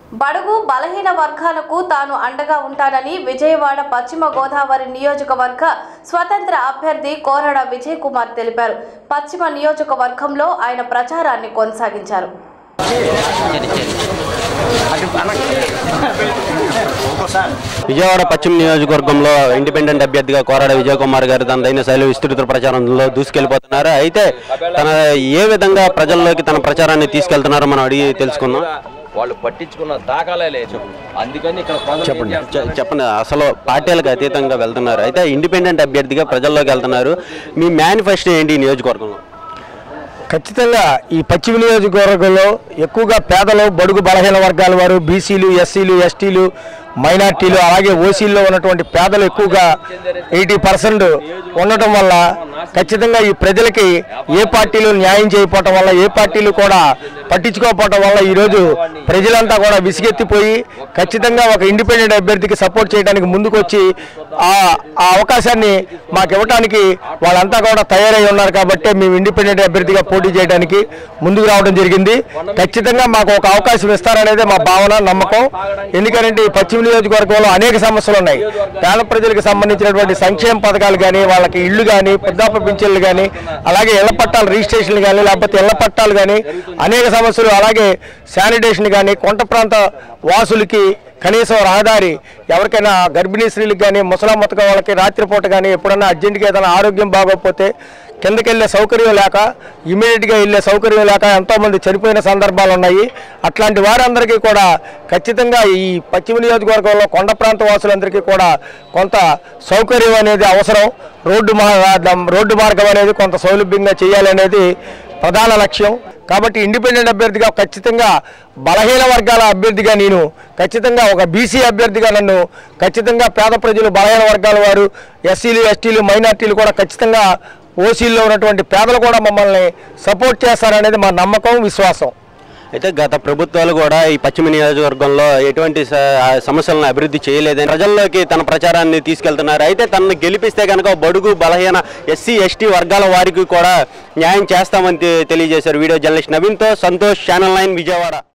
బడుగు బలహీన వర్గాలకు తాను అండగా ఉంటానని విజయవాడ పశ్చిమ గోదావరి నియోజకవర్గ స్వతంత్ర అభ్యర్థి కోరడ విజయ్ కుమార్ తెలిపారు పశ్చిమ నియోజకవర్గంలో ఆయన ప్రచారాన్ని కొనసాగించారు విజయవాడ పశ్చిమ నియోజకవర్గంలో ఇండిపెండెంట్ అభ్యర్థిగా కోరాడ విజయ్ కుమార్ గారు తన దైన శైలి విస్తృత ప్రచారంలో దూసుకెళ్లిపోతున్నారు అయితే తన ఏ విధంగా ప్రజల్లోకి తన ప్రచారాన్ని తీసుకెళ్తున్నారో మనం అడిగి తెలుసుకుందాం వాళ్ళు పట్టించుకున్న దాఖలే లేదు అందుకని ఇక్కడ ప్రజలు ఏం చేస్తున్నారు? చె- చెప్పండి అసలు పార్టీలకు అతీతంగా వెళ్తున్నారు అయితే ఇండిపెండెంట్ అభ్యర్థిగా ప్రజల్లోకి వెళ్తున్నారు మీ మేనిఫెస్టో ఏంటి ఈ నియోజకవర్గంలో ఖచ్చితంగా ఈ పశ్చిమ నియోజకవర్గంలో ఎక్కువగా పేదలు బడుగు బలహీన వర్గాల వారు బీసీలు ఎస్సీలు ఎస్టీలు మైనార్టీలు అలాగే ఓసీల్లో ఉన్నటువంటి పేదలు ఎక్కువగా ఎయిటీ పర్సెంట్ ఉండటం వల్ల ఖచ్చితంగా ఈ ప్రజలకి ఏ పార్టీలు న్యాయం చేయకపోవటం వల్ల ఏ పార్టీలు కూడా పట్టించుకోకపోవటం వల్ల ఈరోజు ప్రజలంతా కూడా విసిగెత్తిపోయి ఖచ్చితంగా ఒక ఇండిపెండెంట్ అభ్యర్థికి సపోర్ట్ చేయడానికి ముందుకొచ్చి ఆ ఆ అవకాశాన్ని మాకు ఇవ్వడానికి వాళ్ళంతా కూడా తయారై ఉన్నారు కాబట్టి మేము ఇండిపెండెంట్ అభ్యర్థిగా పోటీ చేయడానికి ముందుకు రావడం జరిగింది ఖచ్చితంగా మాకు ఒక అవకాశం ఇస్తారనేదే మా భావన నమ్మకం ఎందుకంటే ఈ పశ్చిమ నియోజకవర్గంలో అనేక సమస్యలు ఉన్నాయి పేద ప్రజలకు సంబంధించినటువంటి సంక్షేమ పథకాలు కానీ వాళ్ళకి ఇళ్ళు కానీ పెద్దాప పింఛన్లు కానీ అలాగే ఇళ్ల పట్టాల రిజిస్ట్రేషన్లు కానీ లేకపోతే ఇళ్ల పట్టాలు కానీ అనేక సమస్యలు అలాగే శానిటేషన్ కానీ కొంట ప్రాంత వాసులకి కనీసం రహదారి ఎవరికైనా గర్భిణీ స్త్రీలకు కానీ ముసలామతక వాళ్ళకి రాత్రిపూట కానీ ఎప్పుడన్నా అర్జెంటుగా ఏదైనా ఆరోగ్యం బాగోకపోతే కిందకి వెళ్ళే సౌకర్యం లేక ఇమీడియట్గా వెళ్ళే సౌకర్యం లేక ఎంతోమంది చనిపోయిన సందర్భాలు ఉన్నాయి అట్లాంటి వారందరికీ కూడా ఖచ్చితంగా ఈ పశ్చిమ నియోజకవర్గంలో కొండ ప్రాంత వాసులందరికీ కూడా కొంత సౌకర్యం అనేది అవసరం రోడ్డు మా రోడ్డు మార్గం అనేది కొంత సౌలభ్యంగా చేయాలనేది ప్రధాన లక్ష్యం కాబట్టి ఇండిపెండెంట్ అభ్యర్థిగా ఖచ్చితంగా బలహీన వర్గాల అభ్యర్థిగా నేను ఖచ్చితంగా ఒక బీసీ అభ్యర్థిగా నన్ను ఖచ్చితంగా పేద ప్రజలు బలహీన వర్గాల వారు ఎస్సీలు ఎస్టీలు మైనార్టీలు కూడా ఖచ్చితంగా ఓసీల్లో ఉన్నటువంటి పేదలు కూడా మమ్మల్ని సపోర్ట్ చేస్తారనేది మా నమ్మకం విశ్వాసం అయితే గత ప్రభుత్వాలు కూడా ఈ పశ్చిమ నియోజకవర్గంలో ఎటువంటి స- ఆ సమస్యలను అభివృద్ధి చేయలేదని ప్రజల్లోకి తన ప్రచారాన్ని తీసుకెళ్తున్నారు అయితే తనను గెలిపిస్తే కనుక బడుగు బలహీన ఎస్సీ ఎస్టీ వర్గాల వారికి కూడా న్యాయం చేస్తామని తె- తెలియజేశారు వీడియో జర్నలిస్ట్ నవీన్తో సంతోష్ ఛానల్ నైన్ విజయవాడ